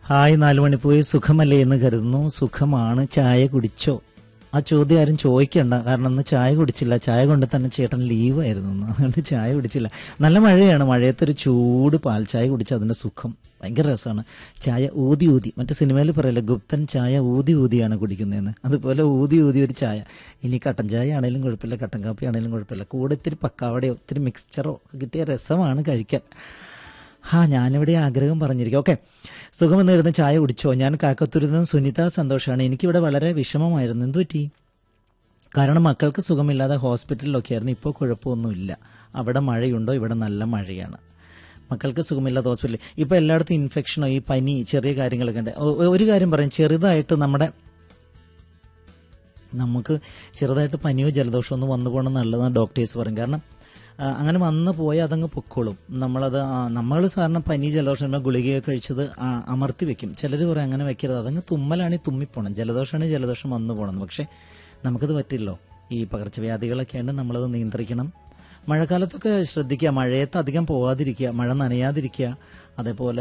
Hi നാലു മണിപ്പോയി സുഖമല്ലേ എന്ന് കരുതുന്നു സുഖമാണ് ചായ കുടിച്ചോ ആ ചോദ്യം ആരും ചോദിക്കണ്ട കാരണം ഇന്ന് ചായ കുടിച്ചില്ല ചായ കൊണ്ട് തന്നെ ചേട്ടൻ ലീവായിരുന്നു ഇന്ന്. അതുകൊണ്ട് ചായ കുടിച്ചില്ല നല്ല മഴയാണ് മഴയത്തൊരു ചൂട് പാൽ ചായ കുടിച്ച അതിന്റെ സുഖം ഭയങ്കര രസമാണ് ചായ ഊതി ഊതി മറ്റേ സിനിമയിൽ പറയല്ലേ ഗുപ്തൻ ചായ ഊതി ഊതിയാണ് കുടിക്കുന്നതെന്ന് അതുപോലെ ഊതി ഊതി ഒരു ചായ ഇനി കട്ടൻ ചായ ആണെങ്കിലും കുഴപ്പമില്ല കട്ടൻ കാപ്പി ആണെങ്കിലും കുഴപ്പമില്ല കൂടെ ഇത്തിരി പക്കാവടയോ ഇത്തിരി മിക്സ്ചറോ കിട്ടിയ രസമാണ് കഴിക്കാൻ ഹാ ഞാനിവിടെ ആഗ്രഹം പറഞ്ഞിരിക്കും ഓക്കെ സുഖമെന്ന് വരുന്ന ചായ കുടിച്ചോ ഞാൻ കാക്കത്തൂരിൽ നിന്ന് സുനിത സന്തോഷമാണ് എനിക്കിവിടെ വളരെ വിഷമമായിരുന്നു എന്തു പറ്റി കാരണം മക്കൾക്ക് സുഖമില്ലാതെ ഹോസ്പിറ്റലിലൊക്കെ ആയിരുന്നു ഇപ്പോൾ കുഴപ്പമൊന്നുമില്ല അവിടെ മഴയുണ്ടോ ഇവിടെ നല്ല മഴയാണ് മക്കൾക്ക് സുഖമില്ലാത്ത ഹോസ്പിറ്റലിൽ ഇപ്പോൾ എല്ലായിടത്തും ഇൻഫെക്ഷനോ ഈ പനി ചെറിയ കാര്യങ്ങളൊക്കെ ഉണ്ട് ഒ- ഒരു കാര്യം പറയും ചെറുതായിട്ട് നമ്മുടെ നമുക്ക് ചെറുതായിട്ട് പനിയോ ജലദോഷമോ ഒന്ന് വന്നു പോകണം നല്ലതാണ് ഡോക്ടേഴ്സ് പറയും കാരണം ആ, അങ്ങനെ വന്നു പോയാൽ അതങ്ങ് പൊക്കോളും നമ്മളത് നമ്മൾ സാധാരണ പനി ജലദോഷം ഉണ്ടെങ്കിൽ ഗുളികയൊക്കെ കഴിച്ചത് ആ, അമർത്തി വെക്കും ചിലർ പറയും അങ്ങനെ വെക്കരുത് അതങ്ങ് തുമ്മലാണെങ്കിൽ തുമ്മിപ്പോണം ജലദോഷമാണെങ്കിൽ ജലദോഷം വന്നു പോകണം പക്ഷേ നമുക്കത് പറ്റില്ലോ ഈ പകർച്ചവ്യാധികളൊക്കെ ഉണ്ട് നമ്മളത് നിയന്ത്രിക്കണം മഴക്കാലത്തൊക്കെ ശ്രദ്ധിക്കുക മഴയത്ത് അധികം പോകാതിരിക്കുക മഴ നനയാതിരിക്കുക അതേപോലെ